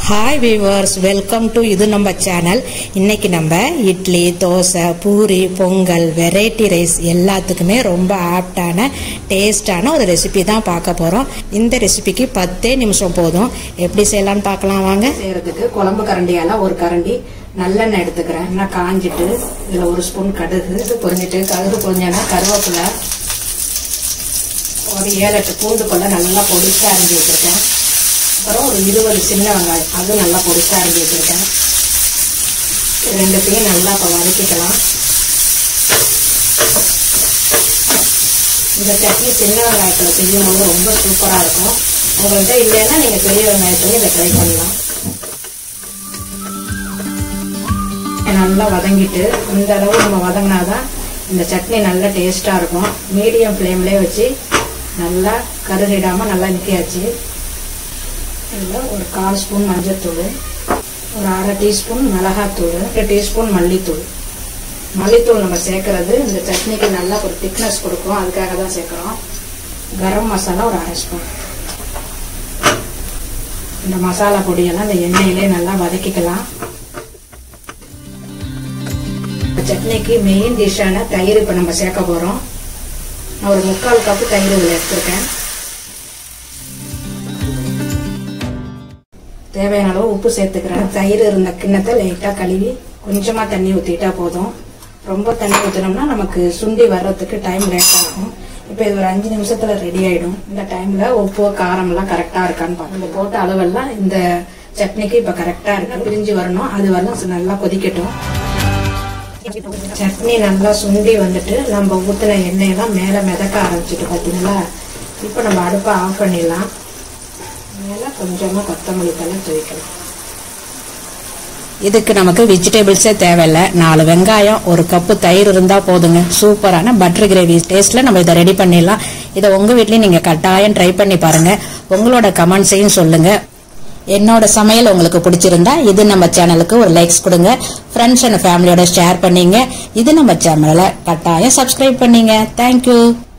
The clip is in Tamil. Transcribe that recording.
ஹாய் வீவர்ஸ் வெல்கம் டு இது நம்ம சேனல் இன்னைக்கு நம்ம இட்லி தோசை பூரி பொங்கல் வெரைட்டி ரைஸ் எல்லாத்துக்குமே ரொம்ப ஆப்டான டேஸ்டான ஒரு ரெசிபி தான் பார்க்க போகிறோம் இந்த ரெசிபிக்கு பத்தே நிமிஷம் போதும் எப்படி செய்யலாம்னு பார்க்கலாம் வாங்க செய்யறதுக்கு குழம்பு கரண்டியால ஒரு கரண்டி நல்லெண்ணெய் எடுத்துக்கிறேன் நான் காஞ்சிட்டு இதில் ஒரு ஸ்பூன் கடுகு இது பொரிஞ்சிட்டு கடுகு பொரிஞ்சேன்னா கருவேப்பிலை ஒரு ஏழு எட்டு பூண்டு கொள்ள நல்லா பொடிச்சா அரிஞ்சு வச்சிருக்கேன் அப்புறம் ஒரு இருபது சின்ன வெங்காயம் அது நல்லா பொடிச்சா அரிஞ்சு வச்சிருக்கேன் இது ரெண்டுத்தையும் நல்லா இப்போ வதக்கிக்கலாம் இந்த சட்னி சின்ன வெங்காயத்தில் செய்யும்போது ரொம்ப சூப்பராக இருக்கும் உங்கள்கிட்ட இல்லைன்னா நீங்கள் பெரிய வெங்காயத்துலையும் இதை ட்ரை பண்ணலாம் நல்லா வதங்கிட்டு இந்த அளவு நம்ம வதங்கினாதான் இந்த சட்னி நல்லா டேஸ்ட்டாக இருக்கும் மீடியம் ஃப்ளேம்லேயே வச்சு நல்லா கருகிடாமல் நல்லா நிற்கியாச்சு இதில் ஒரு கால் ஸ்பூன் மஞ்சள்தூள் ஒரு அரை டீஸ்பூன் மிளகாத்தூள் ரெண்டு டீஸ்பூன் மல்லித்தூள் மல்லித்தூள் நம்ம சேர்க்கறது இந்த சட்னிக்கு நல்லா ஒரு திக்னஸ் கொடுக்கும் அதுக்காக தான் சேர்க்குறோம் கரம் மசாலா ஒரு அரை ஸ்பூன் இந்த மசாலா பொடியெல்லாம் இந்த எண்ணெயிலே நல்லா வதக்கிக்கலாம் சட்னிக்கு மெயின் டிஷ்ஷான தயிர் இப்போ நம்ம சேர்க்க போகிறோம் நான் ஒரு முக்கால் கப்பு தயிர் இதில் எடுத்துருக்கேன் தேவையான அளவு உப்பு சேர்த்துக்கிறேன் தயிர் இருந்த கிண்ணத்தை லைட்டாக கழுவி கொஞ்சமாக தண்ணி ஊற்றிட்டா போதும் ரொம்ப தண்ணி ஊற்றினோம்னா நமக்கு சுண்டி வர்றதுக்கு டைம் லேட் ஆகும் இப்போ இது ஒரு அஞ்சு நிமிஷத்தில் ரெடி ஆகிடும் இந்த டைமில் உப்பு காரம்லாம் கரெக்டாக இருக்கான்னு பார்க்கணும் இந்த போட்ட அளவெல்லாம் இந்த சட்னிக்கு இப்போ கரெக்டாக இருக்கு பிரிஞ்சு வரணும் அது வரலாம் நல்லா கொதிக்கட்டும் சட்னி நல்லா சுண்டி வந்துட்டு நம்ம ஊற்றின எண்ணெயெல்லாம் மேலே மிதக்க ஆரம்பிச்சிட்டு பார்த்தீங்களா இப்போ நம்ம அடுப்பை ஆஃப் பண்ணிடலாம் மேலே கொஞ்சமாக கொத்தமல்லி தலை துவைக்கலாம் இதுக்கு நமக்கு வெஜிடபிள்ஸே தேவையில்லை நாலு வெங்காயம் ஒரு கப்பு தயிர் இருந்தால் போதுங்க சூப்பரான பட்டர் கிரேவி டேஸ்ட்டில் நம்ம இதை ரெடி பண்ணிடலாம் இதை உங்கள் வீட்லேயும் நீங்கள் கட்டாயம் ட்ரை பண்ணி பாருங்கள் உங்களோட கமெண்ட்ஸையும் சொல்லுங்கள் என்னோட சமையல் உங்களுக்கு பிடிச்சிருந்தா இது நம்ம சேனலுக்கு ஒரு லைக்ஸ் கொடுங்க ஃப்ரெண்ட்ஸ் அண்ட் ஃபேமிலியோட ஷேர் பண்ணீங்க இது நம்ம சேனலை கட்டாயம் சப்ஸ்கிரைப் பண்ணீங்க தேங்க்யூ